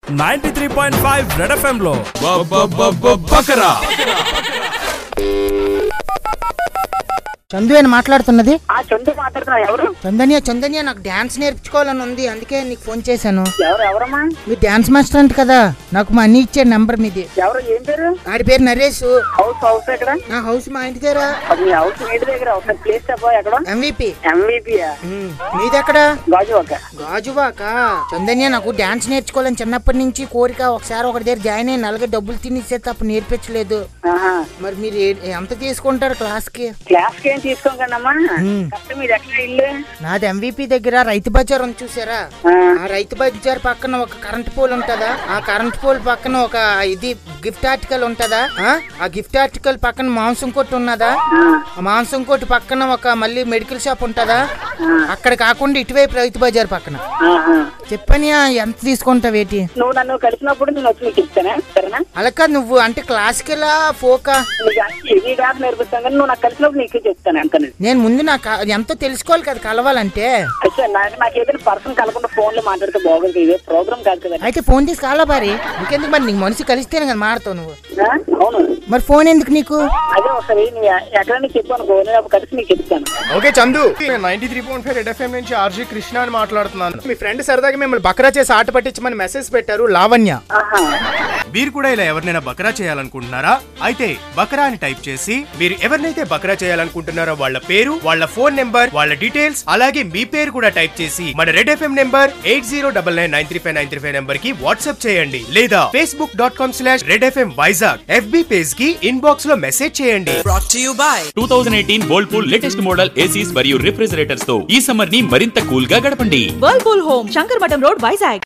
Ninety three point five red FM లో బకరా చందు అని మాట్లాడుతున్నది ఆ చందు మాట్లాడుతున్నా ఎవరు చందనియా చందనియా నాకు డాన్స్ నేర్చుకోవాలని ఉంది అందుకే నీకు ఫోన్ చేశాను ఎవరు ఎవరమ్మా మీరు డాన్స్ మాస్టర్ అంట కదా నాకు మా అన్ని ఇచ్చే నంబర్ మీది ఎవరు ఏం పేరు ఆడి పేరు నరేష్ హౌస్ హౌస్ ఎక్కడ నా హౌస్ మా ఇంటి దగ్గర అది మీ హౌస్ మీ ఇంటి దగ్గర ఒకసారి ప్లేస్ చెప్పా ఎక్కడ ఎంవిపి ఎంవిపియా మీది ఎక్కడ గాజు ఒక గాజువాక చందన్య నాకు డాన్స్ నేర్చుకోవాలని చిన్నప్పటి నుంచి కోరిక ఒకసారి ఒకటి దగ్గర జాయిన్ అయ్యి నలుగురు డబ్బులు తినేస్తే తప్ప నేర్పించలేదు మరి మీరు ఏ- ఎంత తీసుకుంటారు క్లాస్ కి క్లాస్ కి ఏం తీసుకోకండమ్మా కరెక్ట్ మీది ఎక్కడ ఇల్లు నాది ఎంవిపి దగ్గర రైతు బజార్ ఉంది చూసారా ఆ, ఆ రైతు బజార్ పక్కన ఒక కరెంట్ పోల్ ఉంటదా ఆ కరెంట్ పోల్ పక్కన ఒక ఇది గిఫ్ట్ ఆర్టికల్ ఉంటదా ఆ? ఆ గిఫ్ట్ ఆర్టికల్ పక్కన మాంసం కొట్టు ఉన్నదా ఆ మాంసం కొట్టు పక్కన ఒక మళ్ళీ మెడికల్ షాప్ ఉంటదా అక్కడ కాకుండా ఇటువైపు రైతు బజార్ పక్కన ఆహా. చెప్పని ఎంత తీసుకుంటావేటి నువ్వు నన్ను కలిసినప్పుడు నేను వచ్చి నీకు ఇస్తానే సరేనా అలా కాదు నువ్వు అంటే క్లాస్కెలా ఫోకా నీకు ఇది డాన్స్ నేర్పిస్తాను కానీ నువ్వు నాకు కలిసినప్పుడు నీకు చెప్తాను ఎంత నేను ముందు నాకు ఎంతో తెలుసుకోవాలి కదా కలవాలంటే అయితే నాకు నాకు ఏదైనా పర్సన్ కలకుండా ఫోన్ లో మాట్లాడితే బాగుంది ఇదే ప్రోగ్రామ్ కాదు కదా అయితే ఫోన్ తీసి కాలా బారి ఇంకెందుకు మరి నీకు మనిషి కలిస్తేనే కదా మాడతావు నువ్వు ఆ? అవును మరి ఫోన్ ఎందుకు నీకు అదే ఒకసారి నువ్వు ఎ- ఎక్కడ నీకు చెప్పు అనుకో నేను అప్పుడు కలిసి నీకు చెప్తాను okay Chandu ninety three point five red FM నుంచి ఆర్జీ కృష్ణ అని మాట్లాడుతున్నాను మీ ఫ్రెండ్ సరదాగా మిమ్మల్ని బకరా చేసి ఆట పట్టించమని మెసేజ్ పెట్టారు లావణ్య ఆహా మీరు కూడా ఇలా ఎవరినైనా బకరా చేయాలనుకుంటున్నారా అయితే బకరా అని టైప్ చేసి మీరు ఎవరినైతే బకరా చేయాలనుకుంటున్నారో వాళ్ళ పేరు వాళ్ళ ఫోన్ నెంబర్ వాళ్ళ డీటెయిల్స్ అలాగే మీ పేరు కూడా టైప్ చేసి మన red FM number eight zero double nine nine three five nine three five number కి వాట్సాప్ చేయండి లేదా Facebook dot com slash red FM Vizag FB page కి ఇన్బాక్స్ లో మెసేజ్ చేయండి two thousand eighteen pool latest model ACs మరియు refrigerators తో ఈ summer ని మరింత కూల్ గా గడపండి వర్ల్పూల్ హోమ్ శంకర్ మఠం రోడ్ వైజాగ్